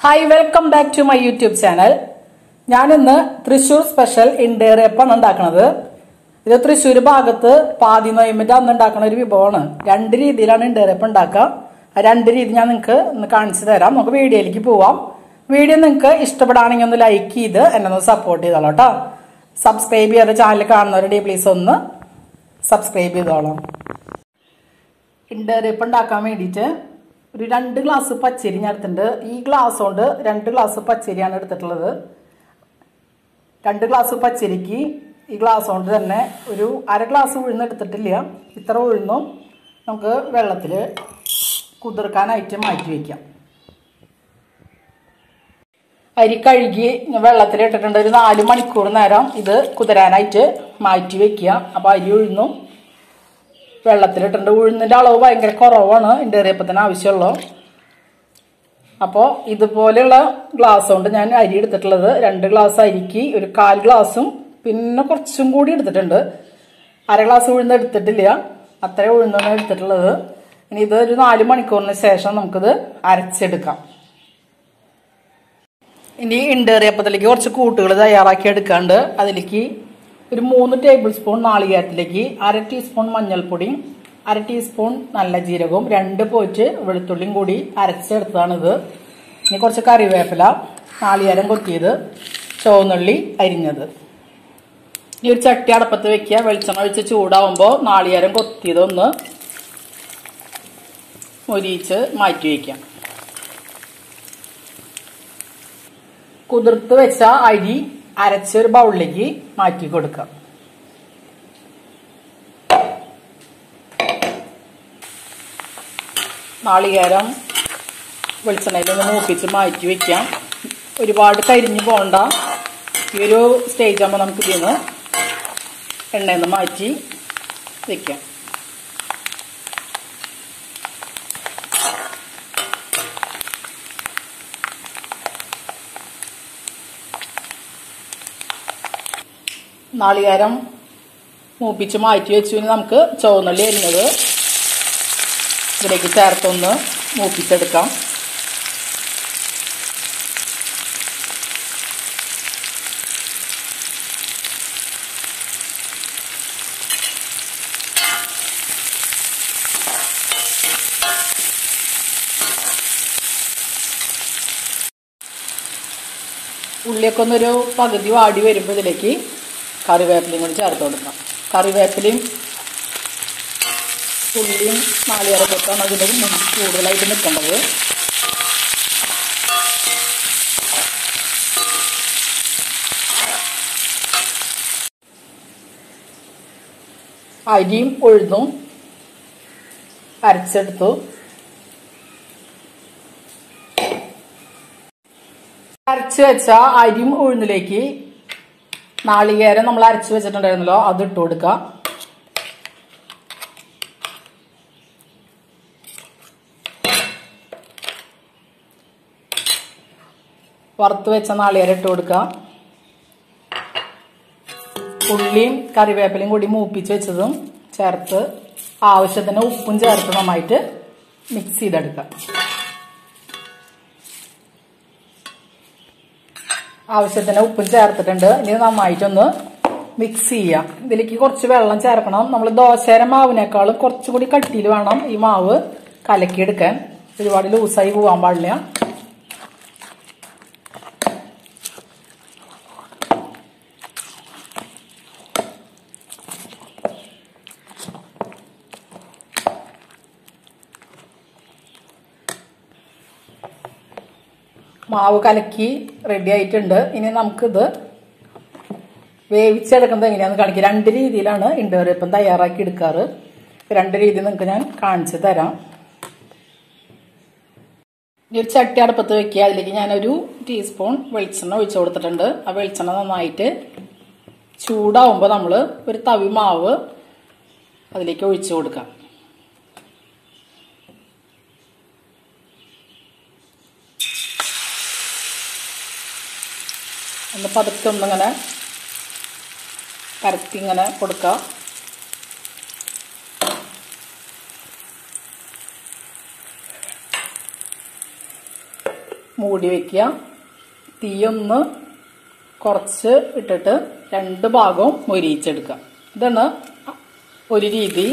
hi welcome back to my YouTube channel ഞാനിന്ന് Thrissur special ഇണ്ടേറിയപ്പാണ് ഉണ്ടാക്കുന്നത് ഇത് തൃശ്ശൂർ ഭാഗത്ത് പാതി നൊയമ്പിന്റെ അന്ന് ഉണ്ടാക്കുന്ന ഒരു വിഭവമാണ് രണ്ട് രീതിയിലാണ് ഇണ്ടേറിയപ്പം ഉണ്ടാക്കുക ആ രണ്ട് രീതി ഞാൻ നിങ്ങൾക്ക് ഒന്ന് കാണിച്ചു തരാം നമുക്ക് വീഡിയോയിലേക്ക് പോവാം വീഡിയോ നിങ്ങൾക്ക് ഇഷ്ടപ്പെടുകയാണെങ്കിൽ ഒന്ന് ലൈക്ക് ചെയ്ത് എന്നെ ഒന്ന് സപ്പോർട്ട് ചെയ്തോളാം കേട്ടോ സബ്സ്ക്രൈബ് ചെയ്യാതെ ചാനൽ കാണുന്നവരുടെ പ്ലീസ് ഒന്ന് സബ്സ്ക്രൈബ് ചെയ്തോളാം ഇണ്ടേറിയപ്പം ഉണ്ടാക്കാൻ വേണ്ടിയിട്ട് ഒരു രണ്ട് ഗ്ലാസ് പച്ചരി ഞാൻ എടുത്തിട്ടുണ്ട് ഈ ഗ്ലാസ് കൊണ്ട് രണ്ട് ഗ്ലാസ് പച്ചരിയാണ് എടുത്തിട്ടുള്ളത് രണ്ട് ഗ്ലാസ് പച്ചരിക്ക് ഈ ഗ്ലാസ് കൊണ്ട് തന്നെ ഒരു അര ഗ്ലാസ് ഉഴുന്ന് എടുത്തിട്ടില്ല ഇത്ര ഉഴുന്നും നമുക്ക് വെള്ളത്തിൽ കുതിർക്കാനായിട്ട് മാറ്റി വയ്ക്കാം അരി കഴുകി വെള്ളത്തിൽ ഇട്ടിട്ടുണ്ട് ഒരു നാല് മണിക്കൂർ നേരം ഇത് കുതിരാനായിട്ട് മാറ്റി വെക്കുക അപ്പോൾ അരി ഉഴുന്നും വെള്ളത്തിലിട്ടുണ്ട് ഉഴുന്നിൻ്റെ അളവ് ഭയങ്കര കുറവാണ് ഇണ്ടേറിയപ്പത്തിന് ആവശ്യമുള്ളൂ അപ്പോൾ ഇതുപോലെയുള്ള ഗ്ലാസ് കൊണ്ട് ഞാൻ അരി എടുത്തിട്ടുള്ളത് രണ്ട് ഗ്ലാസ് അരിക്ക് ഒരു കാൽ ഗ്ലാസും പിന്നെ കുറച്ചും കൂടി എടുത്തിട്ടുണ്ട് അര ഗ്ലാസ് ഉഴുന്ന് എടുത്തിട്ടില്ല അത്ര ഉഴുന്നാണ് എടുത്തിട്ടുള്ളത് ഇനി ഇത് ഒരു നാല് മണിക്കൂറിന് ശേഷം നമുക്കിത് അരച്ചെടുക്കാം ഇനി ഇണ്ടേറിയപ്പത്തിലേക്ക് കുറച്ച് കൂട്ടുകൾ തയ്യാറാക്കി എടുക്കാണ്ട് അതിലേക്ക് ഒരു മൂന്ന് ടേബിൾ സ്പൂൺ നാളികേരത്തിലേക്ക് അര ടീസ്പൂൺ മഞ്ഞൾപ്പൊടി അര ടീസ്പൂൺ നല്ല ജീരകവും രണ്ട് പോറ്റ് വെളുത്തുള്ളിയും കൂടി അരച്ചെടുത്തതാണിത് ഇനി കുറച്ച് കറിവേപ്പില നാളികേരം കൊത്തിയത് ചുവന്നുള്ളി അരിഞ്ഞത് ഈ ഒരു ചട്ടി അടപ്പത്ത് വെക്കുക വെളിച്ചെണ്ണ ഒഴിച്ച് ചൂടാവുമ്പോൾ നാളികേരം കൊത്തിയതൊന്ന് മൊരിയിച്ച് മാറ്റി വയ്ക്കാം കുതിർത്ത് വെച്ച അരി അരച്ച ഒരു ബൗളിലേക്ക് മാറ്റി കൊടുക്കാം നാളികേരം വെളിച്ചെണ്ണയിൽ ഒന്ന് മൂപ്പിച്ച് മാറ്റി വെക്കാം ഒരുപാട് കരിഞ്ഞു പോകണ്ട ഈ ഒരു സ്റ്റേജ് ആകുമ്പോൾ നമുക്ക് ഇതിൽ നിന്ന് എണ്ണയിൽ നിന്ന് മാറ്റി വെക്കാം നാളികേരം മൂപ്പിച്ച് മാറ്റി വെച്ചു ഇനി നമുക്ക് ചുവന്നുള്ളി അരിഞ്ഞത് ഇതിലേക്ക് ചേർത്തൊന്ന് മൂപ്പിച്ചെടുക്കാം ഉള്ളിയൊക്കെ ഒന്നൊരു പകുതി വാടി വരുമ്പോൾ ഇതിലേക്ക് കറിവേപ്പിലയും കൂടി ചേർത്ത് കൊടുക്കാം കറിവേപ്പിലയും ഉള്ളിയും നാളികേരപ്പൊട്ടാണ് അതിൻ്റെ കൂടുതലായിട്ട് നിൽക്കേണ്ടത് അരിയും ഉഴുന്നും അരച്ചെടുത്തു അരച്ച് വെച്ച അരിയും ഉഴുന്നിലേക്ക് നാളികേരം നമ്മൾ അരച്ച് വെച്ചിട്ടുണ്ടായിരുന്നല്ലോ അത് ഇട്ട് കൊടുക്കാം വറുത്ത് വെച്ച നാളികേരം ഇട്ട് കൊടുക്കാം ഉള്ളിയും കറിവേപ്പിലയും കൂടി മൂപ്പിച്ച് വെച്ചതും ചേർത്ത് ആവശ്യത്തിന് ഉപ്പും ചേർത്ത് നന്നായിട്ട് മിക്സ് ചെയ്തെടുക്കാം ആവശ്യത്തിന് ഉപ്പും ചേർത്തിട്ടുണ്ട് ഇനി നന്നായിട്ടൊന്ന് മിക്സ് ചെയ്യാം ഇതിലേക്ക് കുറച്ച് വെള്ളം ചേർക്കണം നമ്മൾ ദോശയുടെ മാവിനേക്കാളും കുറച്ചുകൂടി കട്ടിയിൽ വേണം ഈ മാവ് കലക്കിയെടുക്കാൻ ഒരുപാട് ലൂസായി പോകാൻ പാടില്ല മാവ് കലക്കി റെഡി ആയിട്ടുണ്ട് ഇനി നമുക്കിത് വേവിച്ചെടുക്കുന്നത് എങ്ങനെയാണെന്ന് കാണിക്കുക രണ്ട് രീതിയിലാണ് ഇണ്ടോറിയപ്പം തയ്യാറാക്കി എടുക്കാറ് രണ്ട് രീതി നിങ്ങൾക്ക് ഞാൻ കാണിച്ചു തരാം ഇനി ഒരു ചട്ടി അടുപ്പത്ത് വെക്കുക അതിലേക്ക് ഞാനൊരു ടീസ്പൂൺ വെളിച്ചെണ്ണ ഒഴിച്ചു കൊടുത്തിട്ടുണ്ട് ആ വെളിച്ചെണ്ണ നന്നായിട്ട് ചൂടാവുമ്പോൾ നമ്മൾ ഒരു തവി മാവ് അതിലേക്ക് ഒഴിച്ചു കൊടുക്കാം ഒന്ന് പതുക്കെ ഒന്നിങ്ങനെ പരത്തി ഇങ്ങനെ കൊടുക്കാം മൂടി വയ്ക്കുക തീയൊന്ന് കുറച്ച് ഇട്ടിട്ട് രണ്ട് ഭാഗവും മൊരിയിച്ചെടുക്കുക ഇതാണ് ഒരു രീതി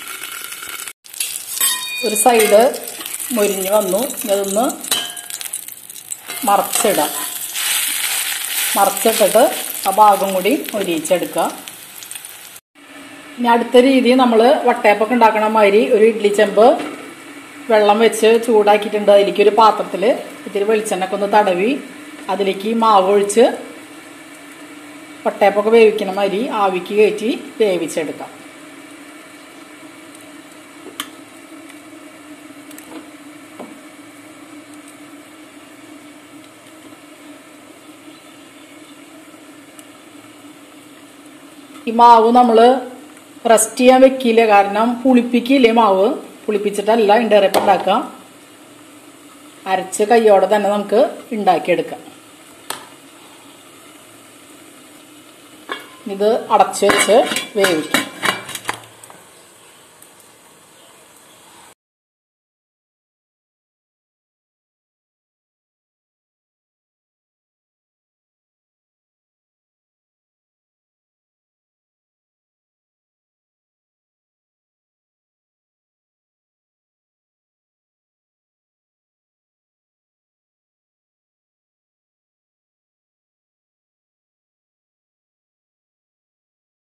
ഒരു സൈഡ് മൊരിഞ്ഞ് വന്നു ഇതൊന്ന് മറച്ചിടാം മറച്ചിട്ടിട്ട് ആ ഭാഗം കൂടി മൊരിയിച്ചെടുക്കുക ഇനി അടുത്ത രീതി നമ്മൾ വട്ടയപ്പൊക്കെ ഉണ്ടാക്കണ മാതിരി ഒരു ഇഡ്ലി ചെമ്പ് വെള്ളം വെച്ച് ചൂടാക്കിയിട്ടുണ്ട് അതിലേക്ക് ഒരു പാത്രത്തിൽ ഇത്തിരി വെളിച്ചെണ്ണയൊക്കെ ഒന്ന് തടവി അതിലേക്ക് മാവ് ഒഴിച്ച് വട്ടയപ്പൊക്കെ വേവിക്കണ മാതിരി ആവിക്ക് കയറ്റി വേവിച്ചെടുക്കാം ഈ മാവ് നമ്മൾ റെസ്റ്റ് ചെയ്യാൻ വെക്കില്ല കാരണം പുളിപ്പിക്കില്ലേ മാവ് പുളിപ്പിച്ചിട്ടല്ല ഇണ്ടയറപ്പ് ഉണ്ടാക്കുക അരച്ച് കൈയോടെ തന്നെ നമുക്ക് ഉണ്ടാക്കിയെടുക്കാം ഇത് അടച്ച് വെച്ച് വേവിക്കാം